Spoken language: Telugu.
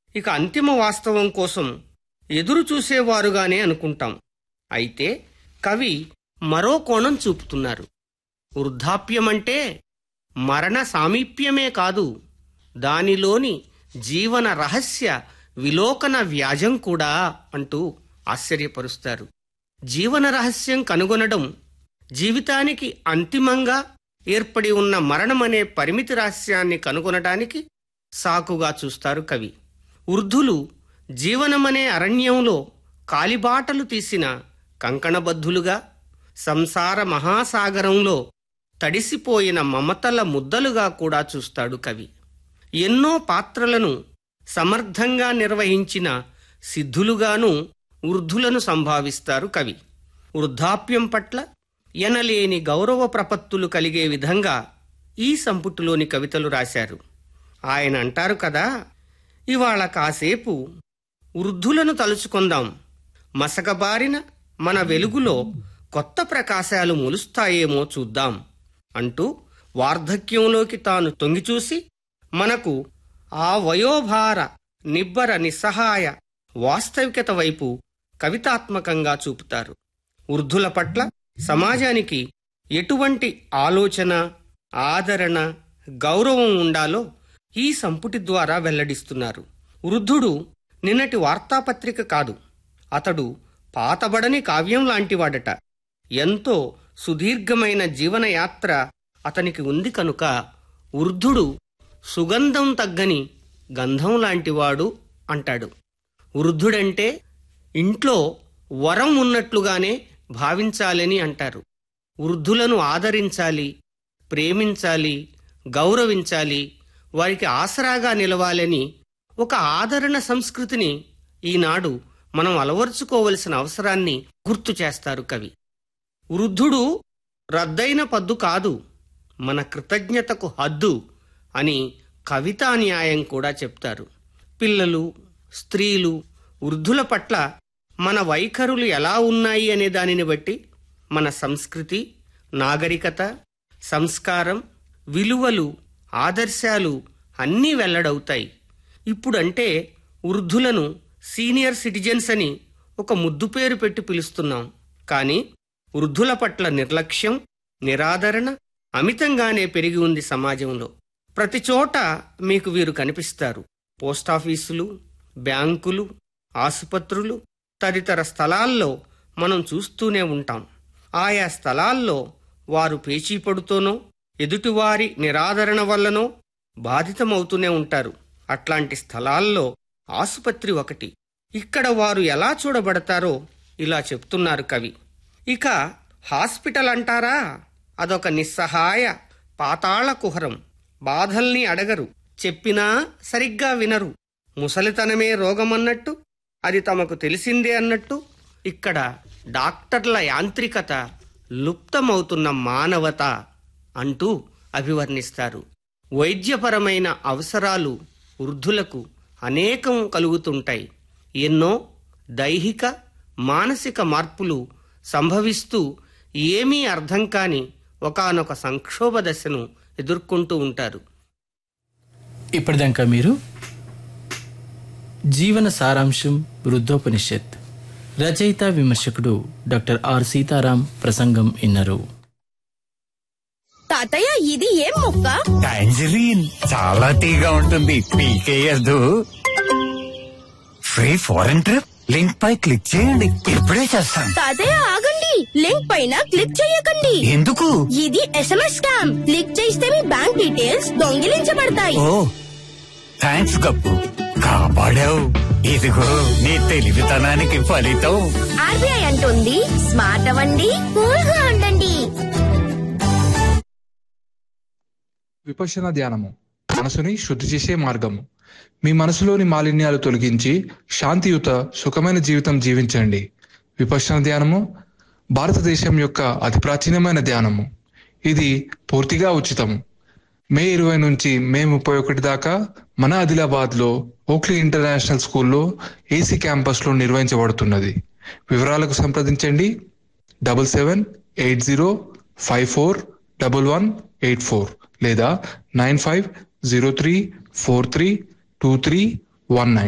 ఇక అంతిమ వాస్తవం కోసం ఎదురు చూసేవారుగానే అనుకుంటాం అయితే కవి మరో కోణం చూపుతున్నారు వృద్ధాప్యమంటే మరణ సామీప్యమే కాదు దానిలోని జీవన రహస్య విలోకన వ్యాజం కూడా అంటూ ఆశ్చర్యపరుస్తారు జీవన రహస్యం కనుగొనడం జీవితానికి అంతిమంగా ఏర్పడి ఉన్న మరణమనే పరిమితి రహస్యాన్ని కనుగొనటానికి సాకుగా చూస్తారు కవి వృద్ధులు జీవనమనే అరణ్యంలో కాలిబాటలు తీసిన కంకణబద్ధులుగా సంసార మహాసాగరంలో తడిసిపోయిన మమతల ముద్దలుగా కూడా చూస్తాడు కవి ఎన్నో పాత్రలను సమర్థంగా నిర్వహించిన సిద్ధులుగాను వృద్ధులను సంభావిస్తారు కవి వృద్ధాప్యం పట్ల ఎనలేని గౌరవ ప్రపత్తులు కలిగే విధంగా ఈ సంపుటిలోని కవితలు రాశారు ఆయన అంటారు కదా ఇవాళ కాసేపు వృద్ధులను తలుచుకుందాం మసకబారిన మన వెలుగులో కొత్త ప్రకాశాలు మొలుస్తాయేమో చూద్దాం అంటూ వార్ధక్యంలోకి తాను తొంగిచూసి మనకు ఆ వయోభార నిబ్బర నిస్సహాయ వాస్తవికత వైపు కవితాత్మకంగా చూపుతారు వృద్ధుల పట్ల సమాజానికి ఎటువంటి ఆలోచన ఆదరణ గౌరవం ఉండాలో ఈ సంపుటి ద్వారా వెల్లడిస్తున్నారు వృద్ధుడు నిన్నటి వార్తాపత్రిక కాదు అతడు పాతబడని కావ్యం లాంటివాడట ఎంతో సుదీర్ఘమైన జీవనయాత్ర అతనికి ఉంది కనుక వృద్ధుడు సుగంధం తగ్గని గంధం లాంటివాడు అంటాడు వృద్ధుడంటే ఇంట్లో వరం ఉన్నట్లుగానే భావించాలని అంటారు వృద్ధులను ఆదరించాలి ప్రేమించాలి గౌరవించాలి వారికి ఆసరాగా నిలవాలని ఒక ఆదరణ సంస్కృతిని ఈనాడు మనం అలవరుచుకోవలసిన అవసరాన్ని గుర్తు చేస్తారు కవి వృద్ధుడు రద్దయిన పద్దు కాదు మన కృతజ్ఞతకు హద్దు అని కవితా న్యాయం కూడా చెప్తారు పిల్లలు స్త్రీలు వృద్ధుల పట్ల మన వైఖరులు ఎలా ఉన్నాయి అనే దానిని బట్టి మన సంస్కృతి నాగరికత సంస్కారం విలువలు ఆదర్శాలు అన్నీ వెల్లడవుతాయి ఇప్పుడంటే వృద్ధులను సీనియర్ సిటిజన్స్ అని ఒక ముద్దు పేరు పెట్టి పిలుస్తున్నాం కానీ వృద్ధుల పట్ల నిర్లక్ష్యం నిరాదరణ అమితంగానే పెరిగి ఉంది సమాజంలో ప్రతి చోట మీకు వీరు కనిపిస్తారు పోస్టాఫీసులు బ్యాంకులు ఆసుపత్రులు తదితర స్థలాల్లో మనం చూస్తూనే ఉంటాం ఆయా స్థలాల్లో వారు పేచీ పడుతూనో ఎదుటివారి నిరాదరణ వల్లనో బాధితమవుతూనే ఉంటారు అట్లాంటి స్థలాల్లో ఆసుపత్రి ఒకటి ఇక్కడ వారు ఎలా చూడబడతారో ఇలా చెప్తున్నారు కవి ఇక హాస్పిటల్ అంటారా అదొక నిస్సహాయ పాతాళ కుహరం బాధల్ని అడగరు చెప్పినా సరిగ్గా వినరు ముసలితనమే రోగమన్నట్టు అది తమకు తెలిసిందే అన్నట్టు ఇక్కడ డాక్టర్ల యాంత్రికత లుప్తమవుతున్న మానవత అంటూ అభివర్ణిస్తారు వైద్యపరమైన అవసరాలు వృద్ధులకు అనేకం కలుగుతుంటాయి ఎన్నో దైహిక మానసిక మార్పులు సంభవిస్తూ ఏమీ అర్థం కాని ఒకానొక సంక్షోభ దశను ఎదుర్కొంటూ ఉంటారు ఇప్పటిదాకా మీరు జీవన సారాంశం వృద్ధోపనిషత్ రచయిత విమర్శకుడు డాక్టర్ ఆర్ సీతారాం ప్రసంగం ఇన్నరు తాతయ్య ఇది ఏం మొక్క టాంజరీన్ చాలా తీగా ఉంటుంది పీకేయద్దు ఫ్రీ ఫారెన్ ట్రిప్ లింక్ పై క్లిక్ చేయండి ఇప్పుడే చేస్తాను తాతయ్య ఆగండి లింక్ పైన క్లిక్ చేయకండి ఎందుకు ఇది ఎస్ఎంఎస్ స్కామ్ క్లిక్ చేస్తే మీ బ్యాంక్ డీటెయిల్స్ దొంగిలించబడతాయి ఓ థ్యాంక్స్ గప్పు కాపాడావు ఇదిగో నీ తెలివితనానికి ఫలితం ఆర్బీఐ అంటుంది స్మార్ట్ అవ్వండి కూల్ గా ఉండండి విపశన ధ్యానము మనసుని శుద్ధి చేసే మార్గము మీ మనసులోని మాలిన్యాలు తొలగించి శాంతియుత సుఖమైన జీవితం జీవించండి విపశన ధ్యానము భారతదేశం యొక్క అతి ప్రాచీనమైన ధ్యానము ఇది పూర్తిగా ఉచితము మే ఇరవై నుంచి మే ముప్పై ఒకటి దాకా మన ఆదిలాబాద్ లో ఓక్లీ ఇంటర్నేషనల్ స్కూల్లో ఏసీ క్యాంపస్ లో నిర్వహించబడుతున్నది వివరాలకు సంప్రదించండి double seven eight zero five four double one eight four లేదా nine five zero three four three two three one nine